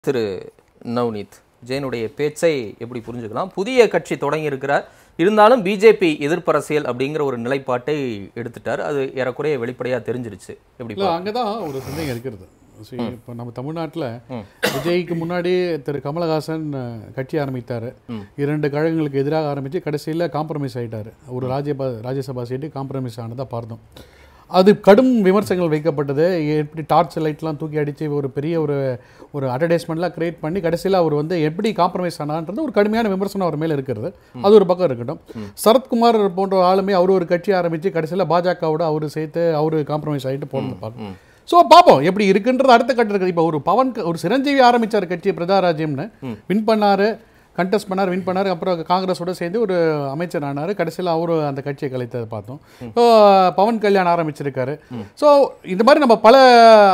திரு நவ்னீத் ஜெயனுடைய பேச்சை எப்படி புரிஞ்சுக்கலாம் புதிய கட்சி தொடங்கி இருக்கிறார் இருந்தாலும் பிஜேபி எதிர்ப்பு அரசியல் அப்படிங்கிற ஒரு நிலைப்பாட்டை எடுத்துட்டார் அது ஏறக்குறைய வெளிப்படையா தெரிஞ்சிருச்சு எப்படி இல்லை அங்கே தான் ஒரு சந்தேகம் இருக்கிறது சரி இப்போ நம்ம தமிழ்நாட்டில் விஜய்க்கு முன்னாடி திரு கமலஹாசன் அஹ், கட்சி ஆரம்பித்தார் இரண்டு கழகங்களுக்கு எதிராக ஆரம்பித்து கடைசியில் காம்ப்ரமைஸ் ஆயிட்டாரு ஒரு ராஜ்யபா ராஜ்யசபா சீட்டு காம்ப்ரமைஸ் ஆனதாக பார்த்தோம் அது கடும் விமர்சனங்கள் வைக்கப்பட்டது எப்படி டார்ச் லைட்லாம் தூக்கி அடித்து ஒரு பெரிய ஒரு ஒரு அட்வர்டைஸ்மெண்ட்லாம் கிரியேட் பண்ணி கடைசியில் அவர் வந்து எப்படி காம்ப்ரமைஸ் ஆனான்றது ஒரு கடுமையான விமர்சனம் அவர் மேலே இருக்கிறது அது ஒரு பக்கம் இருக்கட்டும் சரத்குமார் போன்ற ஆளுமே அவர் ஒரு கட்சி ஆரம்பித்து கடைசியில் பாஜகவோட அவர் சேர்த்து அவர் காம்ப்ரமைஸ் ஆகிட்டு போனது பார்க்கணும் ஸோ பார்ப்போம் எப்படி இருக்குன்றது அடுத்த கட்டம் இருக்குது இப்போ ஒரு பவன் க- ஒரு சிரஞ்சீவி ஆரம்பிச்சார் கட்சி பிரஜாராஜ்யம்னு வின் பண்ணாரு கண்டெஸ்ட் பண்ணார் வின் பண்ணார் அப்புறம் காங்கிரஸோட சேர்ந்து ஒரு அமைச்சர் ஆனார் கடைசியில் அவரு அந்த கட்சியை கலைத்ததை பார்த்தோம் ஸோ பவன் கல்யாண் ஆரம்பிச்சிருக்காரு ஸோ இந்த மாதிரி நம்ம பல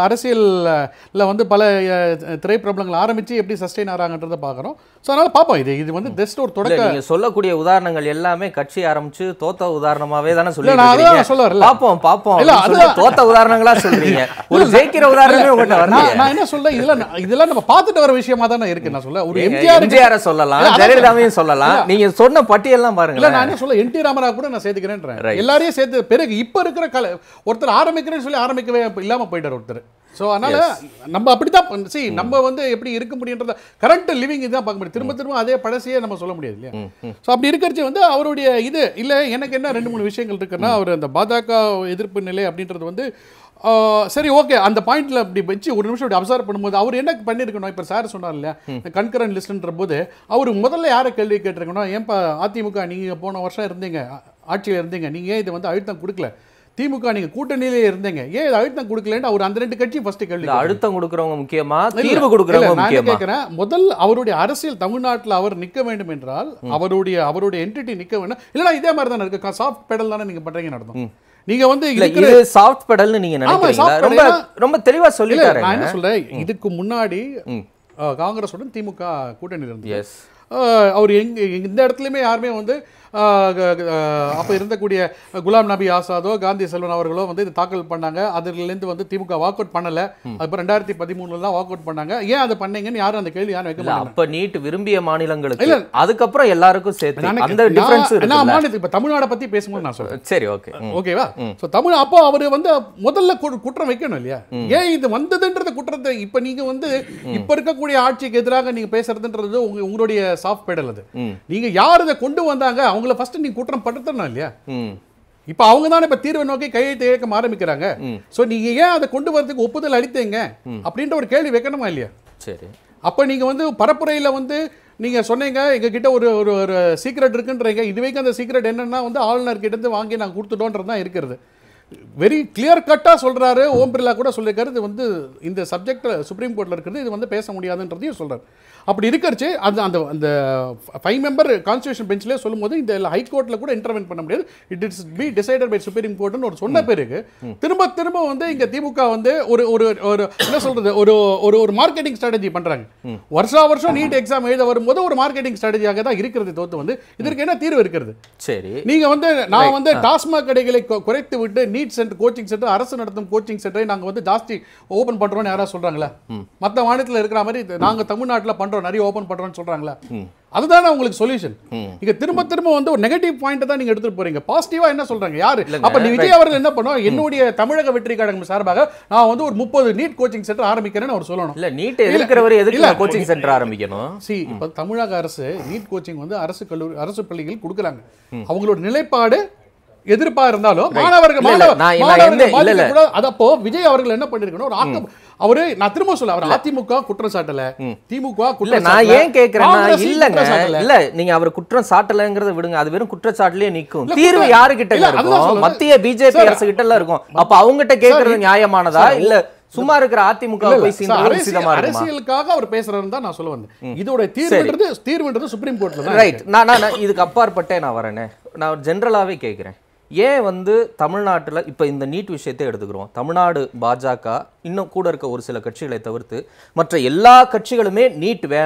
அரசியல்ல வந்து பல அஹ், திரைப்பிரபலங்கள் ஆரம்பித்து எப்படி சஸ்டெயின் ஆகிறாங்கன்றதை பார்க்குறோம் ஸோ அதனால் பார்ப்போம் இது இது வந்து ஜஸ்ட் ஒரு இல்ல தொடக்க நீங்க சொல்லக்கூடிய உதாரணங்கள் எல்லாமே கட்சி ஆரம்பிச்சு தோத்த உதாரணமாவே தானே இல்ல, நான் அதான் சொல்லிட்டு சொல்ல வரல. பாப்போம் பாப்போம் இல்ல, அப்படின்னு சொல்லிட்டு தோத்த உதாரணங்களா சொல்றீங்க ஒரு ஜெயிக்கிற உதாரணமே உங்கள்கிட்ட வரல நான் நான் என்ன சொல்றேன் இதெல்லாம் நான் இதெல்லாம் நம்ம பார்த்துட்டு வர விஷயமா தானே இருக்கு நான் சொல்ல ஒரு எம்ஜிஆர் எம்ஜிஆர் சொல்லலாம் இல்ல, அதான் ஜெயலலிதாவையும் சொல்லலாம் நீங்க சொன்ன பட்டியல்லாம் இல்ல பாருங்களேன் நான் என்ன சொல்ல என் டி ராமராவ் கூட நான் சேர்த்துக்கிறேன்றேன் Right. எல்லாரையும் சேர்த்து பிறகு இப்ப இருக்கிற கல ஒருத்தர் ஆரம்பிக்கிறேன்னு சொல்லி ஆரம்பிக்கவே இப்ப இல்லாம போயிட்டார் ஒருத்தர் ஸோ அதனால நம்ம அப்படித்தான் சி நம்ம வந்து எப்படி இருக்க முடியுன்றத கரண்ட் லிவிங் இதுதான் பார்க்க முடியும் திரும்ப திரும்ப அதே பழசையே நம்ம சொல்ல முடியாது இல்லையா ஸோ அப்படி இருக்கிறச்சு வந்து அவருடைய இது இல்ல எனக்கு என்ன ரெண்டு மூணு விஷயங்கள் இருக்குன்னா அவர் அந்த பாஜக எதிர்ப்பு நிலை அப்படின்றது வந்து ஆ, சரி ஓகே அந்த பாயிண்ட்ல அப்படி வச்சு ஒரு நிமிஷம் அப்படி அப்சர்வ் பண்ணும்போது அவர் என்ன பண்ணியிருக்கணும் இப்போ சார் சொன்னார் இல்லையா கன்கரண்ட் லிஸ்ட்ன்ற போது அவர் முதல்ல யாரை கேள்வி கேட்டிருக்கணும் ஏன்பா அதிமுக நீங்க போன வருஷம் இருந்தீங்க ஆ- ஆட்சியில இருந்தீங்க நீங்க ஏன் இதை வந்து அழுத்தம் கொடுக்கல திமுக நீங்க கூட்டணியிலே இருந்தீங்க ஏன் இது அழுத்தம் கொடுக்கலன்னு அவர் அந்த ரெண்டு கட்சியும் ஃபர்ஸ்ட் கேள்வி இல்ல அழுத்தம் கொடுக்கறவங்க முக்கியமா இல்ல, தீர்வு இல்ல, கொடுக்கறவங்க நான் என்ன முக்கியமா கேட்கிறேன் முதல் அவருடைய அரசியல் தமிழ்நாட்டுல அவர் நிக்க வேண்டும் என்றால் அவருடைய அவருடைய என்டிட்டி நிக்க வேண்டும் இல்லைன்னா இதே மாதிரி தானே இருக்கு சாஃப்ட் பெடல் தானே நீங்க பண்றீங்க நடத்தும் நீங்க வந்து இல்ல இருக்கிற இது சாஃப்ட் பெடல்னு நீங்க நினைக்கிறீங்களா soft ரொம்ப pedal-னா- ரொம்ப தெளிவா இல்ல சொல்லிட்டாரு நான் என்ன சொல்றேன் இதுக்கு முன்னாடி அஹ், காங்கிரஸுடன் திமுக கூட்டணி இருந்தது எஸ் அஹ், அவர் எங்க இந்த இடத்துலையுமே யாருமே வந்து அஹ், க- க- அஹ், அப்ப இருந்தக்கூடிய குலாம் நபி ஆசாதோ காந்தி செல்வன் அவர்களோ வந்து இது தாக்கல் பண்ணாங்க அதுலேருந்து வந்து திமுக வாக் அவுட் பண்ணல அப்புறம் ரெண்டாயிரத்தி பதிமூணுல தான் வாக் அவுட் பண்ணாங்க ஏன் அதை பண்ணீங்கன்னு யாரும் அந்த கேள்வி யாரும் வைக்க இல்ல மாட்டாங்க அப்ப நீட் விரும்பிய மாநிலங்களுக்கு இல்ல. அதுக்கப்புறம் எல்லாருக்கும் சேர்த்து நான் அந்த டிஃபரன்ஸ் நான் இருக்குல்ல மாநிலத்துக்கு இப்ப தமிழ்நாடை பத்தி பேசும்போது நான் சொல்றேன் சரி ஓகே ஓகேவா சோ தமிழ் அப்போ அவர் வந்து முதல்ல கு- குற்றம் வைக்கணும் இல்லையா ஏன் இது வந்ததுன்றது குற்றத்தை இப்ப நீங்க வந்து இப்ப இருக்கக்கூடிய ஆட்சிக்கு எதிராக நீங்க பேசுறதுன்றது உங்க உங்களுடைய சாஃப்ட் பெடல் அது ம். நீங்க யார் இதை கொண்டு வந்தாங்க அவங்கள ஃபர்ஸ்ட் நீங்க குற்றம் படுத்தணும் இல்லையா ம் இப்ப அவங்க தானே இப்ப தீர்வை நோக்கி கையெழுத்து இயக்கம் ஆரம்பிக்கிறாங்க சோ நீங்க ஏன் அதை கொண்டு வரதுக்கு ஒப்புதல் அளித்தீங்க அப்படின்ற ஒரு கேள்வி வைக்கணுமா இல்லையா சரி அப்ப நீங்க வந்து பரப்புரையில வந்து நீங்க சொன்னீங்க எங்க கிட்ட ஒரு ஒரு ஒரு சீக்ரெட் இருக்குன்றீங்க இது வரைக்கும் அந்த சீக்ரெட் என்னன்னா வந்து ஆளுநர் கிட்ட இருந்து வாங்கி நாங்க கொடுத்துட்டோன்றது தான் இருக்கிறது வெரி கிளியர் கட்டா சொல்றாரு ஓம் பிர்லா கூட சொல்லியிருக்காரு இது வந்து இந்த சப்ஜெக்ட் சுப்ரீம் கோர்ட்ல இருக்கிறது இது வந்து பேச முடியாதுன்றதையும் சொல்றாரு அப்படி இருக்கிறச்சு அது அந்த அந்த ஃபைவ் மெம்பர் கான்ஸ்டியூஷன் பெஞ்ச்லேயே சொல்லும்போது இந்த ஹை கோர்ட்டில் கூட இன்டர்வென்ட் பண்ண முடியாது it is be decided by Supreme கோர்ட்னு ஒரு சொன்ன பிறகு திரும்ப திரும்ப வந்து இங்க திமுக வந்து ஒரு ஒரு ஒரு என்ன சொல்றது ஒரு ஒரு ஒரு மார்க்கெட்டிங் ஸ்ட்ராட்டஜி பண்றாங்க வருஷா வருஷம் நீட் எக்ஸாம் எழுத வரும்போது ஒரு மார்க்கெட்டிங் ஸ்ட்ராட்டஜியாக தான் இருக்கிறது தோத்து வந்து இதற்கு என்ன தீர்வு இருக்கிறது சரி நீங்க வந்து நான் வந்து டாஸ்மாக் கடைகளை கொ- குறைத்து விட்டு நீட் சென்டர் கோச்சிங் சென்டர் அரசு நடத்தும் கோச்சிங் சென்டரை நாங்க வந்து ஜாஸ்தி ஓபன் பண்றோம்னு யாராவது சொல்றாங்களா மத்த மாநிலத்துல இருக்கிற மாதிரி இது நாங்க தமிழ்நாட்டுல பண்றோம் நிறைய ஓபன் பண்றோம்னு சொல்றாங்களா அதுதானே உங்களுக்கு சொல்யூஷன் நீங்க திரும்ப திரும்ப வந்து ஒரு நெகட்டிவ் பாயிண்ட் தான் நீங்க எடுத்துட்டு போறீங்க பாசிட்டிவா என்ன சொல்றாங்க யாரு இல்லைங்க, அப்ப நீ விஜய் அவர்கள் என்ன பண்ணுவோம் என்னுடைய தமிழக வெற்றி கழகம் சார்பாக நான் வந்து ஒரு முப்பது நீட் கோச்சிங் சென்டர் ஆரம்பிக்கிறேன்னு அவர் சொல்லணும் இல்ல நீட் எதிர்க்கிறவர் இல்ல. எதுக்கு கோச்சிங் சென்டர் ஆரம்பிக்கணும் சி இப்போ தமிழக அரசு நீட் கோச்சிங் வந்து அரசு கல்லூரி அரசு பள்ளிகள் கொடுக்குறாங்க அவங்களோட நிலைப்பாடு எதிர்ப்பா இருந்தாலும் மாணவர்கள் இல்ல, இல்ல, மாணவர்- நான் நான் மாணவர்கள் எந்த- இல்ல, இல்ல. பாதிக்கக்கூடாது. அது அப்போ விஜய் அவர்கள் என்ன பண்ணிருக்கணும் ஒரு ஆக்கம் அவரு நான் திரும்ப சொல்ல அவர் அதிமுக குற்றம் சாட்டல திமுக இல்ல குற்றம் நான் சாட்டல. ஏன் கேக்குறேன்னா காங்கிரஸையும் இல்லங்க குற்றம் சாட்டல. இல்ல நீங்க அவர் குற்றம் சாட்டலங்கிறத விடுங்க அது வெறும் குற்றச்சாட்டுலயே நிக்கும் இல்ல, தீர்வு குற்றம் யாரு கிட்ட இல்ல, அதுதான் இருக்கும் சொல்றேன். மத்திய பிஜேபி சார், அரசு கிட்ட எல்லாம் இருக்கும் அப்ப அவங்க கிட்ட கேக்குறது நியாயமானதா சார், இல்ல சும்மா இருக்கிற அதிமுக இல்ல, இல்ல, போய் சார், சீண்டது அரசியல்- உசிதமா இருக்குமா அரசியலுக்காக அவர் பேசுறாருன்னு தான் நான் சொல்ல வந்தேன் இதோட தீர்வுன்றது தீர்வுன்றது சுப்ரீம் கோர்ட்ல தான் ரைட் நான் நான் நான் இதுக்கு அப்பாற்பட்டே நான் வரேனே நான் ஜென்ரலாகவே கேட்குறேன் ஏன் வந்து தமிழ்நாட்டில் இப்போ இந்த நீட் விஷயத்தை எடுத்துக்கிறோம் தமிழ்நாடு பாஜக இன்னும் கூட இருக்க ஒரு சில கட்சிகளை தவிர்த்து மற்ற எல்லா கட்சிகளுமே நீட் வேணாம்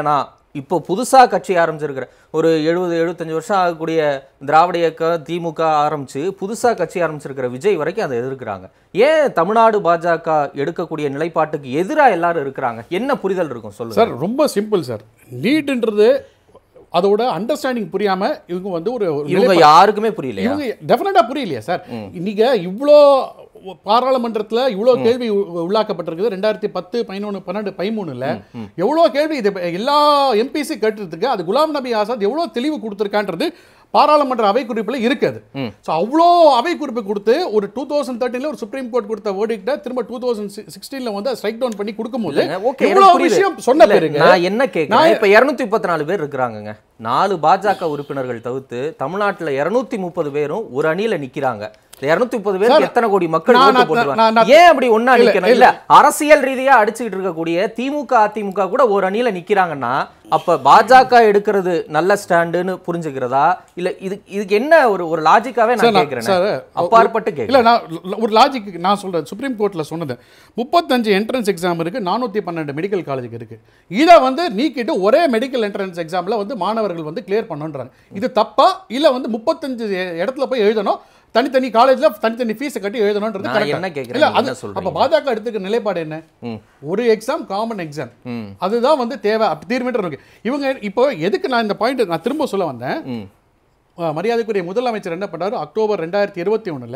இப்போ புதுசா கட்சி ஆரம்பிச்சிருக்கிற ஒரு எழுபது எழுபத்தஞ்சு வருஷம் ஆகக்கூடிய திராவிட இயக்கம் திமுக ஆரம்பிச்சு புதுசா கட்சி ஆரம்பிச்சிருக்கிற விஜய் வரைக்கும் அதை எதிர்க்கிறாங்க ஏன் தமிழ்நாடு பாஜக எடுக்கக்கூடிய நிலைப்பாட்டுக்கு எதிரா எல்லாரும் இருக்கிறாங்க என்ன புரிதல் இருக்கும் சொல்லுங்க சார் ரொம்ப சிம்பிள் சார் நீட்ன்றது அதோட அண்டர்ஸ்டாண்டிங் புரியாம இவங்க வந்து ஒரு ஒரு இவங்க யாருக்குமே புரியலையா இவங்க டெஃபினட்டா புரியலையா சார் இன்னைக்கு இவ்வளோ பாராளுமன்றத்துல இவ்வளோ கேள்வி உ- உள்ளாக்கப்பட்டிருக்குது ரெண்டாயிரத்தி பத்து பதினொன்று பன்னெண்டு பதிமூணுல எவ்வளோ கேள்வி இது எல்லா எம்பிசி கேட்டுறதுக்கு அது குலாம் நபி ஆசாத் எவ்வளோ தெளிவு கொடுத்துருக்கான்றது பாராளுமன்ற அவை குறிப்பில் இருக்குது ஸோ அவ்வளோ அவை குறிப்பு கொடுத்து ஒரு டூ தௌசண்ட் தேர்ட்டினில் ஒரு சுப்ரீம் கோர்ட் கொடுத்த வேர்டிக்ட திரும்ப டூ தௌசண்ட் சிக்ஸ்டீனில் வந்து ஸ்ட்ரைக் டவுன் பண்ணி கொடுக்கும்போது இல்லைங்க, okay, இவ்வளோ எனக்கு புரியுது. விஷயம் சொன்ன இல்ல, பிறகு நான் என்ன கேட்கிறேன் இப்ப 234 முப்பத்தி நாலு பேர் இருக்கிறாங்கங்க நாலு பாஜக உறுப்பினர்கள் தவிர்த்து தமிழ்நாட்டுல 230 முப்பது பேரும் ஒரு அணியில நிக்கிறாங்க இந்த 230 முப்பது பேருக்கு எத்தனை கோடி மக்கள் நான் ஓட்டு நான் போட்டுருவாங்க நான் நான் ஏன் அப்படி ஒண்ணா இல்ல, நிக்கணும் இல்ல அரசியல் ரீதியா அடிச்சுக்கிட்டு இருக்கக்கூடிய திமுக அதிமுக கூட ஒரு அணியில நிக்கிறாங்கன்னா அப்ப பாஜக எடுக்கிறது நல்ல ஸ்டாண்டுன்னு புரிஞ்சுக்கிறதா இல்ல இது இதுக்கு என்ன ஒரு ஒரு லாஜிக்காவே சார், நான் நான் கேக்குறேன் சார், அப்பாற்பட்டு இல்ல கேக்குறேன் நான் ல- ஒரு லாஜிக் நான் சொல்றேன் சுப்ரீம் கோர்ட்ல சொன்னது முப்பத்தஞ்சு என்ட்ரன்ஸ் எக்ஸாம் இருக்கு நானூத்தி பன்னெண்டு மெடிக்கல் காலேஜுக்கு இருக்கு இதை வந்து நீக்கிட்டு ஒரே மெடிக்கல் என்ட்ரன்ஸ் எக்ஸாம்ல வந்து மாணவர்கள் வந்து கிளியர் பண்ணுன்றாங்க இது தப்பா இல்ல வந்து முப்பத்தஞ்சு எ- இடத்துல போய் எழுதணும் தனித்தனி காலேஜ்ல தனித்தனி ஃபீஸை கட்டி எழுதணுன்றது நான் correct ஆ? என்ன கேக்குறேன், இல்ல நீங்க அது என்ன சொல்றீங்க? அப்ப பாஜக எடுத்துக்க நிலைப்பாடு என்ன ம். ஒரு எக்ஸாம் காமன் எக்ஸாம் ம். அதுதான் வந்து தேவை அப்ப தீர்மானம் இருக்கு இவங்க இப்போ எதுக்கு நான் இந்த பாயிண்ட் நான் திரும்ப சொல்ல வந்தேன் ம். அஹ் மரியாதைக்குரிய முதலமைச்சர் என்ன பண்ணாரு அக்டோபர் ரெண்டாயிரத்தி இருபத்தி ஒண்ணுல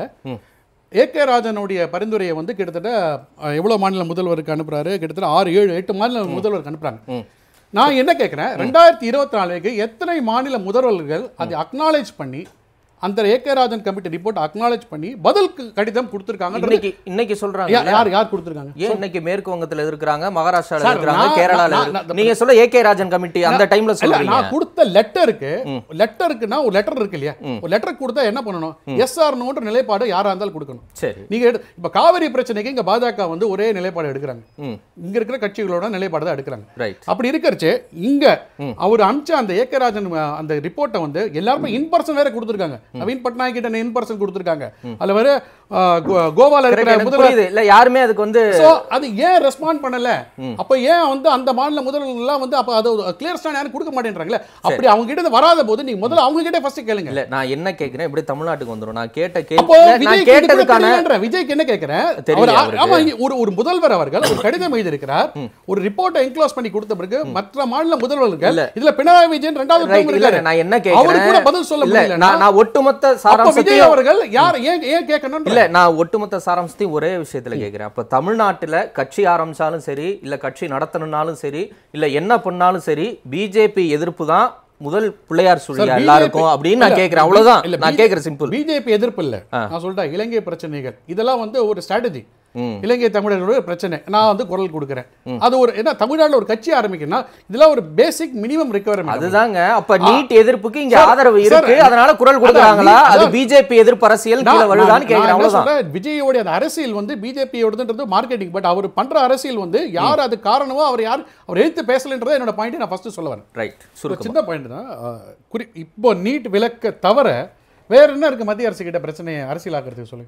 ஏ கே ராஜனுடைய பரிந்துரையை வந்து கிட்டத்தட்ட அஹ், எவ்வளவு மாநில முதல்வருக்கு அனுப்புறாரு கிட்டத்தட்ட ஆறு ஏழு எட்டு மாநில முதல்வருக்கு அனுப்புறாங்க நான் என்ன கேட்கிறேன் ரெண்டாயிரத்தி இருபத்தி நாலுக்கு எத்தனை மாநில முதல்வர்கள் அதை அக்னாலேஜ் பண்ணி அந்த A K Rajan committee report acknowledge பண்ணி பதில் க- கடிதம் கொடுத்துருக்காங்க இன்னைக்கு இன்னைக்கு சொல்றாங்க யார் யார் கொடுத்துருக்காங்க ஏன் இன்னைக்கு மேற்கு வங்கத்துல இருக்கிறாங்க மகாராஷ்டிரால சார், இருக்கிறாங்க நான்- கேரளால நான்- இருக்கு. நான் நீங்க சொல்ல ஏகே ராஜன் கமிட்டி அந்த டைம்ல இல்ல சொல்றீங்க நான் கொடுத்த லெட்டருக்கு லெட்டருக்குன்னா ஒரு லெட்டர் இருக்கு இல்லையா ஒரு லெட்டர் கொடுத்தா என்ன பண்ணணும் எஸ் ஆர் நோன்ற நிலைப்பாடு யாரா இருந்தாலும் கொடுக்கணும் சரி நீங்க எடு இப்ப காவிரி பிரச்சனைக்கு இங்க பாஜக வந்து ஒரே நிலைப்பாடு எடுக்கிறாங்க ம் இங்க இருக்கிற கட்சிகளோட நிலைப்பாடு தான் எடுக்கிறாங்க ரைட் அப்படி இருக்கறச்சு இங்க அவர் அமிச்ச அந்த ஏக்கராஜன் அஹ், அந்த ரிப்போர்ட்டை வந்து எல்லாருமே இன் பர்சன் வேற கொடுத்துருக்காங்க நவீன் பட்நாயக் கிட்ட இன் பர்சன் கொடுத்துருக்காங்க அதுல வேற அஹ், கோ- கோவால இருக்கிற எனக்கு முதல்வர் புரியுது இல்ல யாருமே அதுக்கு வந்து சோ அது ஏன் ரெஸ்பாண்ட் பண்ணல அப்ப ஏன் வந்து அந்த மாநில முதல்வர்கள் எல்லாம் வந்து அப்ப அது கிளியர் ஸ்டாண்ட் யாரும் கொடுக்க மாட்டேன்றாங்களே அப்படி அவங்க கிட்ட இருந்து வராத போது நீங்க முதல்ல அவங்க கிட்ட ஃபர்ஸ்ட் கேளுங்க இல்ல நான் என்ன கேக்குறேன் இப்படி தமிழ்நாட்டுக்கு வந்துரும் நான் கேட்ட அப்போ கேள்வி நான் விஜய்க்கு இது கூட கேட்டதுக்கான தெரியலன்ற. விஜய்க்கு என்ன கேட்கிறேன் தெரியல அவர் அவருக்கு. ஆமா இங்க ஒரு ஒரு முதல்வர் அவர்கள் ஒரு கடிதம் எழுதியிருக்கிறார் ஒரு ரிப்போர்ட்டை என்க்ளோஸ் பண்ணி கொடுத்த பிறகு மற்ற மாநில முதல்வர்கள் இதுல பினராயி விஜயன் ரெண்டாவது Right, term இல்ல இருக்காரு. நான் என்ன அவரு கூட கேக்குறேன் பதில் சொல்ல இல்ல முடியல நான் நான் ஒட்டுமொத்த அப்ப விஜய் சாராம்சத்தையும் அவர்கள் யார் ஏன் ஏன் கேட்கணும் இல்ல நான் ஒட்டுமொத்த சாராம்சத்தையும் ஒரே விஷயத்துல கேக்குறேன் அப்ப தமிழ்நாட்டுல கட்சி ஆரம்பிச்சாலும் சரி இல்ல கட்சி நடத்தணும்னாலும் சரி இல்ல என்ன பண்ணாலும் சரி பிஜேபி எதிர்ப்பு தான் முதல் பிள்ளையார் Sir, சொல்லியா BJP எல்லாருக்கும் அப்படின்னு நான் இல்ல, கேக்குறேன் அவ்வளவுதான் இல்ல, நான் B- கேக்குறேன் சிம்பிள் பிஜேபி எதிர்ப்பு இல்ல நான் சொல்றேன் இலங்கை பிரச்சனைகள் இதெல்லாம் வந்து ஒரு ஸ்ட்ராட்டஜி இலங்கை தமிழர்களுடைய பிரச்சனை நான் வந்து குரல் கொடுக்கிறேன் அது ஒரு என்ன தமிழ்நாட்டுல ஒரு கட்சி ஆரம்பிக்கணும்னா இதெல்லாம் ஒரு பேசிக் மினிமம் ரெக்குவயர்மெண்ட் அதுதாங்க அப்ப நீட் எதிர்ப்புக்கு இங்க Sir, ஆதரவு sir, இருக்கு அதனால குரல் அதான் கொடுக்குறாங்களா நீ- அது அதான் பிஜேபி எதிர்ப்பு அரசியல் கீழே வருதான்னு கேக்குறேன் அவ்வளவுதான் விஜயோட அந்த அரசியல் வந்து பிஜேபியோடதுன்றது மார்க்கெட்டிங் பட் அவர் பண்ற அரசியல் வந்து யார் அது காரணமோ அவர் யார் அவர் எடுத்து பேசலன்றதை என்னோட பாயிண்ட் நான் ஃபர்ஸ்ட் சொல்ல வரேன் ரைட் ஒரு சுருக்கம் சின்ன பாயிண்ட் தான் அஹ், குறி இப்போ நீட் விலக்க தவிர வேற என்ன இருக்கு மத்திய அரசு கிட்ட பிரச்சனையை அரசியலாக்குறதுக்கு சொல்லுங்க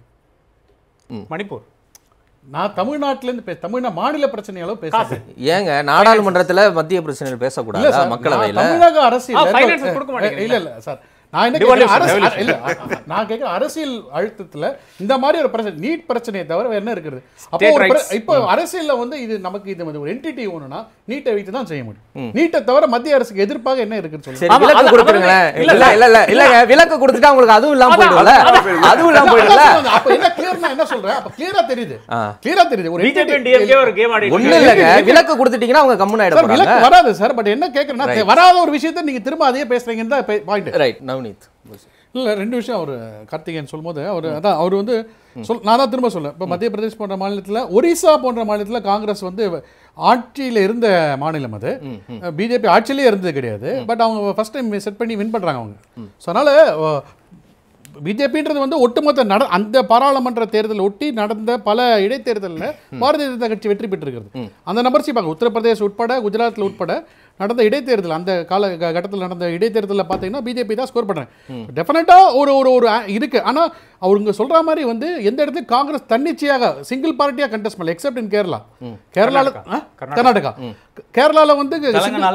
மணிப்பூர் நான் தமிழ்நாட்டுல இருந்து பே- தமிழ்நா மாநில பிரச்சனை அளவு பேசுறேன் ஏங்க நாடாளுமன்றத்துல மத்திய பிரச்சனைகள் இல்ல பேசக்கூடாதா சார் மக்களவையில நான் தமிழக அரசியல் ஆ, finance கொடுக்க மாட்டேங்கிறீங்க. இல்ல இல்ல சார் நான் என்ன Devolution, கேக்குறேன், அரசு- devolution. இல்ல நான் கேட்கிறேன் அரசியல் அழுத்தத்துல இந்த மாதிரி ஒரு பிரச்சனை நீட் பிரச்சனையை தவிர வேற என்ன இருக்குது அப்போ State ஒரு பிர- rights. இப்போ அரசியல்ல வந்து இது நமக்கு இது வந்து ஒரு என்டிட்டி ஒண்ணுனா நீட்டை வைத்து தான் செய்ய முடியும் நீட்டை தவிர மத்திய அரசுக்கு எதிர்ப்பாக என்ன இருக்குன்னு சரி சொல்லுங்க ஆமா, விலக்கு அது- கொடுத்துருங்களேன் அதாவது- இல்ல இல்ல இல்ல இல்ல இல்லங்க விலக்கு கொடுத்துட்டா உங்களுக்கு அதுவும் இல்லாம போயிடும்ல அதுவும் இல்லாம போயிடும்ல அதான் சொல்லுங்க. அப்ப என்ன கிளியர்னா என்ன சொல்றேன் அப்ப கிளியரா தெரியுது ஆ. கிளியரா தெரியுது ஒரு பிஜேபி entity- டிஎம்கே ஒரு கேம் ஆடி ஒண்ணு இல்லங்க விலக்கு கொடுத்துட்டீங்கன்னா அவங்க கம்முன்னு ஆயிட சார் போறாங்க விலக்கு வராது சார் பட் என்ன கேக்குறேன்னா வராத ஒரு விஷயத்தை நீங்க திரும்ப அதே பேசுறீங்கன்னு தான் பாயிண்ட் ரைட் நவநீத் இல்ல ரெண்டு விஷயம் அவர் கார்த்திகேயன் சொல்லும்போது அவர் அதான் அவர் வந்து சொல் நான் தான் திரும்ப சொல்ல இப்போ மத்திய பிரதேஷ் போன்ற மாநிலத்துல ஒரிசா போன்ற மாநிலத்துல காங்கிரஸ் வந்து ஆட்சியில இருந்த மாநிலம் அது பிஜேபி ஆட்சியிலே இருந்தது கிடையாது பட் அவங்க ஃபர்ஸ்ட் டைம் செட் பண்ணி வின் பண்றாங்க அவங்க ஸோ அதனால பிஜேபின்றது வந்து ஒட்டுமொத்த நட அந்த பாராளுமன்ற தேர்தல் ஒட்டி நடந்த பல இடைத்தேர்தலில் பாரதிய ஜனதா கட்சி வெற்றி பெற்றிருக்கிறது அந்த நம்பர்ஸ் பார்க்க உத்தரப்பிரதேஷ் உட்பட குஜராத்தில் உட்பட நடந்த இடைத்தேர்தல் அந்த கால க- கட்டத்தில் நடந்த இடைத்தேர்தலில் பார்த்தீங்கன்னா பிஜேபி தான் ஸ்கோர் பண்ணுறாங்க டெஃபினட்டாக ஒரு ஒரு ஒரு ஆ- இருக்கு ஆனால் அவருங்க சொல்ற மாதிரி வந்து எந்த இடத்துலையும் காங்கிரஸ் தன்னிச்சையாக சிங்கிள் பார்ட்டியாக கண்டெஸ்ட் பண்ணல எக்ஸப்ட் இன் கேரளா கேரளால ஆ? கர்நாடகா கேரளால வந்து single- தெலங்கானால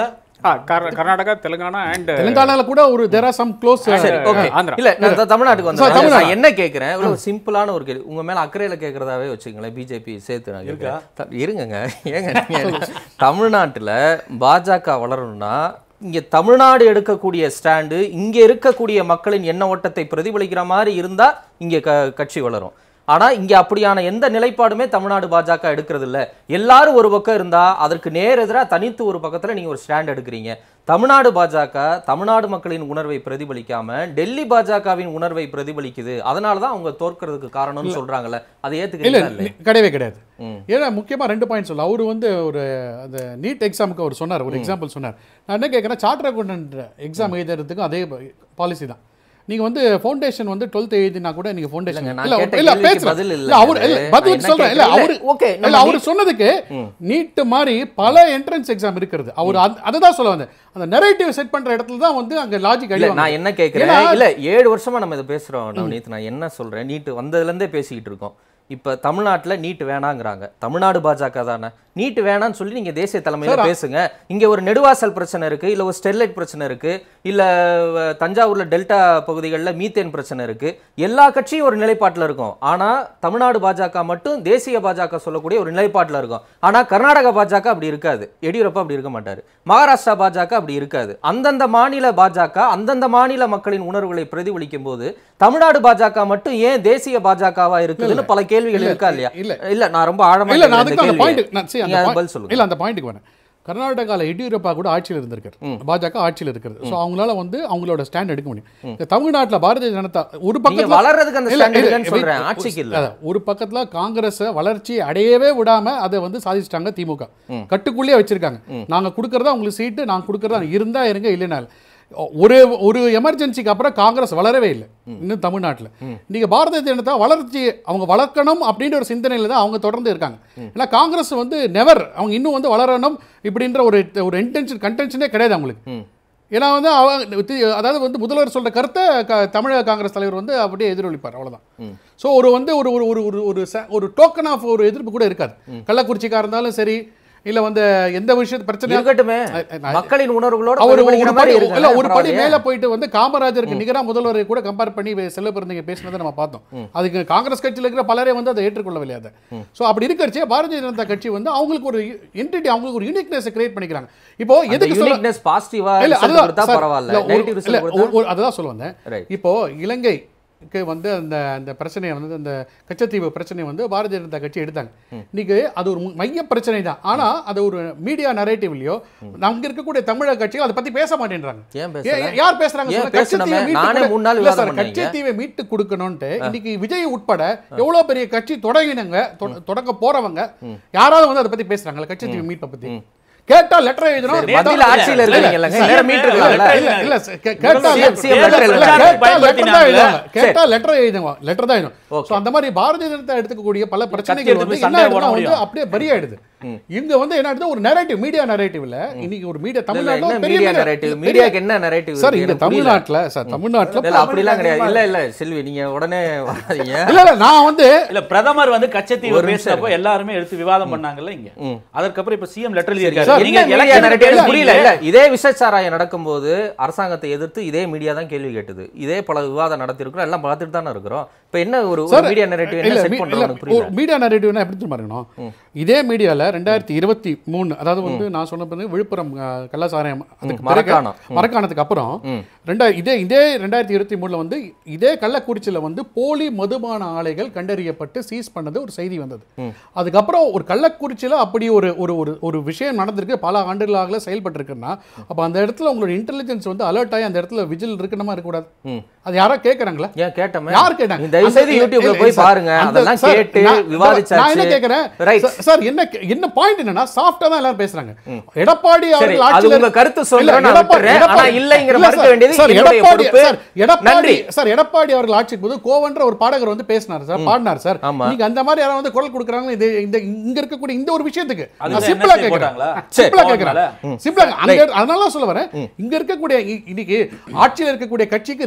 ஆ, கர்- கர்நாடகா தெலுங்கானா அண்ட் தெலுங்கானால கூட ஒரு தேர் ஆர் சம் க்ளோஸ் சரி ஓகே ஆந்திரா. இல்ல நான் த- தமிழ்நாட்டுக்கு சார், வந்து தமிழ்நாடு. நான் என்ன கேக்குறேன் ஒரு சிம்பிளான ஒரு கேள்வி உங்க மேல அக்கறையில கேக்குறதாவே வச்சுங்களேன் பிஜேபி சேர்த்து நான் கேக்குறேன். த- இருங்கங்க ஏங்க நீங்க தமிழ்நாட்டுல பாஜக வளரணும்னா இங்க தமிழ்நாடு எடுக்கக்கூடிய ஸ்டாண்டு இங்க இருக்கக்கூடிய மக்களின் எண்ண ஓட்டத்தை பிரதிபலிக்கிற மாதிரி இருந்தா இங்க க- கட்சி வளரும் ஆனா இங்க அப்படியான எந்த நிலைப்பாடுமே தமிழ்நாடு பாஜக எடுக்கிறது இல்ல எல்லாரும் ஒரு பக்கம் இருந்தா அதற்கு நேர் எதிரா தனித்து ஒரு பக்கத்துல நீங்க ஒரு ஸ்டாண்ட் எடுக்கிறீங்க தமிழ்நாடு பாஜக தமிழ்நாடு மக்களின் உணர்வை பிரதிபலிக்காம டெல்லி பாஜகவின் உணர்வை பிரதிபலிக்குது அதனால தான் அவங்க தோற்கிறதுக்கு காரணம்னு சொல்றாங்கல்ல அதை இல்ல ஏத்துக்கிறீங்களா இல்ல நி- கிடையவே கிடையாது ம். ஏன்னா முக்கியமா ரெண்டு பாயிண்ட் சொல்ல அவர் வந்து ஒரு அந்த நீட் எக்ஸாமுக்கு அவர் சொன்னார் ஒரு எக்ஸாம்பிள் சொன்னார் நான் என்ன கேட்குறேன் சார்ட்டர் அக்கௌண்டன்ட் எக்ஸாம் எழுதுறதுக்கும் அதே பாலிசி தான் நீங்க வந்து ஃபவுண்டேஷன் வந்து டுவெல்த் எழுதினா கூட நீங்க ஃபவுண்டேஷன் இல்லைங்க, நான் இல்ல கேட்ட இல்ல கேள்விக்கு பேசுறேன் பதில் இல்ல இல்ல அவர் இல்ல அது. பதில் நான் என்ன சொல்றேன் இல்ல கேட்கிறேன், அவரு இல்ல, okay, இல்ல நம்ம அவர் சொன்னதுக்கு நீட் மாதிரி பல என்ட்ரன்ஸ் எக்ஸாம் இருக்கிறது அவர் அந்த- அதுதான் சொல்ல வந்தேன் அந்த நெரேட்டிவ் செட் பண்ற இடத்துல தான் வந்து அங்க லாஜிக் இல்ல அடி நான் என்ன கேட்கிறேன் இல்ல ஏழு வருஷமா நம்ம இதை பேசுறோம் நவநீத் நான் என்ன சொல்றேன் நீட் வந்ததுல இருந்தே பேசிக்கிட்டு இருக்கோம் இப்ப தமிழ்நாட்டுல நீட் வேணாங்கிறாங்க தமிழ்நாடு பாஜக தானே நீட் வேணாம்னு சொல்லி நீங்க தேசிய தலைமையில சார், பேசுங்க இங்க ஒரு நெடுவாசல் பிரச்சனை இருக்கு இல்ல ஒரு ஸ்டெர்லைட் பிரச்சனை இருக்கு இல்ல அஹ், தஞ்சாவூர்ல டெல்டா பகுதிகளில் மீத்தேன் பிரச்சனை இருக்கு எல்லா கட்சியும் ஒரு நிலைப்பாட்டுல இருக்கும் ஆனா தமிழ்நாடு பாஜக மட்டும் தேசிய பாஜக சொல்லக்கூடிய ஒரு நிலைப்பாட்டுல இருக்கும் ஆனா கர்நாடக பாஜக அப்படி இருக்காது எடியூரப்பா அப்படி இருக்க மாட்டாரு மகாராஷ்டிரா பாஜக அப்படி இருக்காது அந்தந்த மாநில பாஜக அந்தந்த மாநில மக்களின் உணர்வுகளை பிரதிபலிக்கும் போது தமிழ்நாடு பாஜக மட்டும் ஏன் தேசிய பாஜகவா இருக்குதுன்னு பல கேள்விகள் இருக்கா இல்லையா இல்ல. இல்ல நான் ரொம்ப ஆழமா இல்ல நான் கேட்கிறேன் இந்த அதுக்கு அந்த கேள்வியை. பாயிண்ட் நான் see, அந்த நீங்க அதுக்கு point- பதில் சொல்லுங்க இல்ல அந்த பாயிண்ட்டுக்கு வரேன் கர்நாடகால எடியூரப்பா கூட ஆட்சியில் இருந்திருக்காரு பாஜக ஆட்சியில் இருக்கிறது ஸோ அவங்களால வந்து அவங்களோட ஸ்டாண்ட் எடுக்க முடியும் இந்த தமிழ்நாட்டுல பாரதிய ஜனதா ஒரு நீங்க பக்கத்துல வளர்றதுக்கு அந்த இல்ல, stand இல்ல, எடுங்கன்னு wait, சொல்றேன் wait, ஆட்சிக்கு இல்ல அதான், ஒரு பக்கத்துல காங்கிரஸ் வளர்ச்சி அடையவே விடாம அதை வந்து சாதிச்சிட்டாங்க திமுக கட்டுக்குள்ளேயே வச்சிருக்காங்க நாங்க கொடுக்கறதா உங்களுக்கு சீட்டு நாங்க கொடுக்கறதா இருந்தா இருங்க இல்லைனா இல்ல. ஒரு ஒரு எமர்ஜென்சிக்கு அப்புறம் காங்கிரஸ் வளரவே இல்லை இன்னும் தமிழ்நாட்டுல நீங்க பாரதிய ஜனதா வளர்ச்சி அவங்க வளர்க்கணும் அப்படின்ற ஒரு சிந்தனையில தான் அவங்க தொடர்ந்து இருக்காங்க ஏன்னா காங்கிரஸ் வந்து நெவர் அவங்க இன்னும் வந்து வளரணும் இப்படின்ற ஒரு ஒரு இன்டென்ஷன் கன்டென்ஷனே கிடையாது அவங்களுக்கு ஏன்னா வந்து அவங்க தி- அதாவது வந்து முதல்வர் சொல்ற கருத்தை க- தமிழக காங்கிரஸ் தலைவர் வந்து அப்படியே எதிரொலிப்பார் அவ்வளவுதான் சோ ஒரு வந்து ஒரு ஒரு ஒரு ஒரு ஒரு ச- ஒரு டோக்கன் ஆஃப் ஒரு எதிர்ப்பு கூட இருக்காது கள்ளக்குறிச்சிக்கா இருந்தாலும் சரி இல்ல வந்து எந்த விஷயத்து பிரச்சனை இருக்கட்டுமே நான் மக்களின் உணர்வுகளோட அவர் ஒரு பிரதிபலிக்கிற படி மாதிரி இருங்க. இல்ல ஒரு படி பரவாயில்லையே. மேல போயிட்டு வந்து காமராஜருக்கு நிகரா முதல்வரை கூட கம்பேர் பண்ணி வே- செல்வ பிறந்தீங்க பேசினதை நம்ம பார்த்தோம் அதுக்கு காங்கிரஸ் கட்சியில இருக்கிற பலரே வந்து அதை ஏற்றுக்கொள்ளவில்லை அதை சோ அப்படி இருக்கிறச்சே பாரதிய ஜனதா கட்சி வந்து அவங்களுக்கு ஒரு என்டிட்டி அவங்களுக்கு ஒரு யூனிக்னஸ் கிரியேட் பண்ணிக்கிறாங்க இப்போ அந்த எதுக்கு சொல்ல uniqueness positive ஆ இல்ல result அதுதான் கொடுத்தா சார், பரவாயில்ல இல்ல, ஒரு- நெகட்டிவ் இல்ல, ரிசல்ட் கொடுத்தா ஒரு- ஒரு- அதுதான் சொல்ல வந்தேன் Right. இப்போ இலங்கைக்கு வந்து அந்த அந்த பிரச்சனையை வந்து அந்த கச்சத்தீவு பிரச்சனையை வந்து பாரதிய ஜனதா கட்சி எடுத்தாங்க இன்னைக்கு அது ஒரு மு- மைய பிரச்சனை தான் ஆனா அது ஒரு மீடியா நரேட்டிவ்லயோ அங்க இருக்கக்கூடிய தமிழக கட்சிகள் அதை பத்தி பேச மாட்டேன்றாங்க ஏன் பேசல? ஏ- யார் பேசுறாங்க ஏன் சொல்லுங்க. பேசணுமே? கச்சத்தீவை மீட்டு நானே கொடு- மூணு நாள் இல்ல விவாதம் சார், பண்ணீங்க. கச்சத்தீவை மீட்டு கொடுக்கணும்ட்டு இன்னைக்கு விஜய் உட்பட எவ்வளவு பெரிய கட்சி தொடங்கினங்க தொ- தொடங்க போறவங்க யாராவது வந்து அதை பத்தி பேசுறாங்கல்ல கச்சத்தீவு மீட்பை பத்தி கேட்டா லெட்டர் எழுதணும் சரி, மத்தியில ஆட்சியில இல்ல, இருக்கிறீங்க இல்லைங்க நேரம் மீட்டு இல்ல, இருக்கலாம்ல இல்ல, இல்ல, சார், கே- கேட்டா CM letter- CM இல்ல, letter இல்ல, எழுதுங்க. கேட்டா letter தான் பயன்படுத்தினாங்க. எழுதுவாங்க. கேட்டா letter எழுதுவாங்க. letter தான் எழுதும். So, அந்த மாதிரி பாரதிய ஜனதா எடுத்துக்கக்கூடிய பல பிரச்சனைகள் எடுத்து வந்து போய் என்ன சண்டை ஆயிடுதுன்னா போட வந்து முடியும். அப்படியே பரியாயிடுது இங்க வந்து என்ன ஆயிடுது ஒரு narrative, media narrativeல இன்னைக்கு ஒரு மீடியா இல்ல, தமிழ்நாட்டுல என்ன ஒரு பெரிய மீடியா media- நரேட்டிவ் பெரிய- மீடியாக்கு என்ன நரேட்டிவ் சார் இங்க தமிழ்நாட்டுல சார் தமிழ்நாட்டுல இல்ல அப்படிலாம் கிடையாது இல்ல இல்ல செல்வி நீங்க உடனே வராதீங்க இல்ல இல்ல நான் வந்து இல்ல பிரதமர் வந்து கச்சத்தீவு ஒரு நிமிஷம் பேசினப்போ எல்லாருமே எடுத்து விவாதம் பண்ணாங்கல்ல இங்க அதற்கப்புறம் இப்ப சிஎம் லெட்டர் சார், எழுதியிருக்காரு நீங்க நீங்க மீடியா election narrative பேசுறீங்க. புரியல இல்ல இதே விஷச்சாராயம் நடக்கும்போது அரசாங்கத்தை எதிர்த்து இதே மீடியா தான் கேள்வி கேட்டது இதே பல விவாதம் நடத்திருக்கிறோம் எல்லாம் பார்த்துட்டு தானே இருக்கிறோம் இப்ப என்ன ஒரு சார், மீடியா நரேட்டிவ் இல்ல, என்ன செட் மீ- இல்ல, பண்றோம்னு ஒரு புரியல மீடியா நரேட்டிவ்னா எப்படி தெரியுமா இருக்கணும் இதே மீடியால ரெண்டாயிரத்தி இருபத்தி மூணு அதாவது வந்து நான் சொன்ன பிறகு விழுப்புரம் அஹ், கள்ளச்சாராயம் அதுக்கு பிறகு- மரக்காணம். மரக்காணத்துக்கு அப்புறம் ரெண்டா இதே இதே ரெண்டாயிரத்தி இருபத்தி மூணுல வந்து இதே கள்ளக்குறிச்சியில வந்து போலி மதுபான ஆலைகள் கண்டறியப்பட்டு சீஸ் பண்ணது ஒரு செய்தி வந்தது அதுக்கப்புறம் ஒரு கள்ளக்குறிச்சியில அப்படி ஒரு ஒரு ஒரு ஒரு விஷயம் நடந்திருக்கு பல ஆண்டுகளாக செயல்பட்டு இருக்குன்னா அப்ப அந்த இடத்துல உங்களோட இன்டெலிஜென்ஸ் வந்து அலர்ட் ஆகி அந்த இடத்துல விஜில் இருக்கணுமா இருக்கக்கூடாது அது யாரோ கேக்குறாங்களா ஏன் கேட்டமே யார் கேட்டாங்க நீங்க தயவு அந்த- செய்து இல்ல, யூடியூப்ல இல்ல, போய் சார், பாருங்க அந்த- அதெல்லாம் சார், கேட்டு நான் நான் என்ன விவாதிச்சாச்சு கேக்குறேன் ரைட் சார், சார் என்ன என்ன பாயிண்ட் என்னன்னா சாஃப்ட்டா தான் எல்லாரும் பேசுறாங்க எடப்பாடி சரி அவர்கள் அது ஆட்சியில உங்க கருத்து சொல்றேன் இல்ல, நான் எடப்பாடி- விட்டுறேன். ஆனா எடப்பாடி- இல்லைங்கிற இல்ல, மறுக்க சார், வேண்டியது சார், என்னுடைய எடப்பாடி பொறுப்பு. சார், எடப்பாடி நன்றி. சார் எடப்பாடி அவர்கள் ஆட்சிக்கு போது கோவன்ற ஒரு பாடகர் வந்து பேசினார் சார் பாடினார் சார் ஆமா. நீங்க அந்த மாதிரி யாராவது வந்து குரல் கொடுக்குறாங்க இது இந்த இங்க இருக்கக்கூடிய இந்த ஒரு விஷயத்துக்கு நான் அதுக்கு சிம்பிளா NSA கேக்குறேன் போட்டாங்களா? சிம்பிளா சரி. கேக்குறேன் சிம்பிளா அங்க அதனால தான் சொல்ல வரேன் இங்க இருக்கக்கூடிய இ- இன்னைக்கு ஆட்சியில் இருக்கக்கூடிய கட்சிக்கு ரெண்டு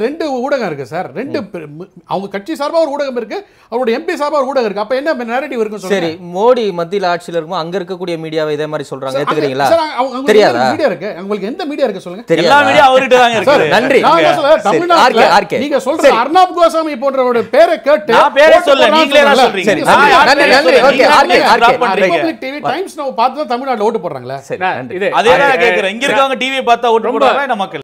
ஊடகம் இருக்கு சார் ரெண்டு பெரு- மு- அவங்க கட்சி சார்பா ஒரு ஊடகம் இருக்கு அவரோட எம்பி சார்பா ஒரு ஊடகம் இருக்கு அப்ப என்ன நேரடிவ் இருக்குன்னு சொல்லுங்க சரி மோடி மத்தியில் ஆட்சியில் இருக்கும்போது அங்க இருக்கக்கூடிய மீடியாவை இதே மாதிரி சொல்றாங்க சார், அங்க- ஏத்துக்கிறீங்களா சார், அவங்க- அவங்களுக்கு தெரியாதா? என்ன மீடியா இருக்கு உங்களுக்கு எந்த மீடியா இருக்கு சொல்லுங்க எல்லா தெரியாதா மீடியா அவர்கிட்ட தாங்க சார், இருக்கு நன்றி. நான் என்ன சொல்றேன், சரி, தமிழ்நாட்டுல ஆர்கே, ஆர்கே. நீங்க சொல்ற சரி. அர்ணாப் கோசாமி போன்றவரோட பேரை கேட்டு நான் பேரே ஓட்டு சொல்ல, போடலாம்னு நீங்களே தான் சொல்றீங்களா? சொல்றீங்க. சரி, நீங்க நன்றி, சொல்றீங்க. நன்றி, நன்றி. நீங்க ஓகே, ஆர்கே, சொல்றீங்க. ஆர்கே. drop பண்றீங்க. ரிபப்ளிக் டிவி டைம்ஸ் நம்ம பார்த்து தான் தமிழ்நாட்டுல ஓட்டு போடுறாங்களே சரி நான் நன்றி இது அதே தான் நான் கேட்கிறேன் இங்க இருக்கவங்க டிவியை பார்த்தா ஓட்டு ரொம்ப- போடுவாங்க நம்ம மக்கள்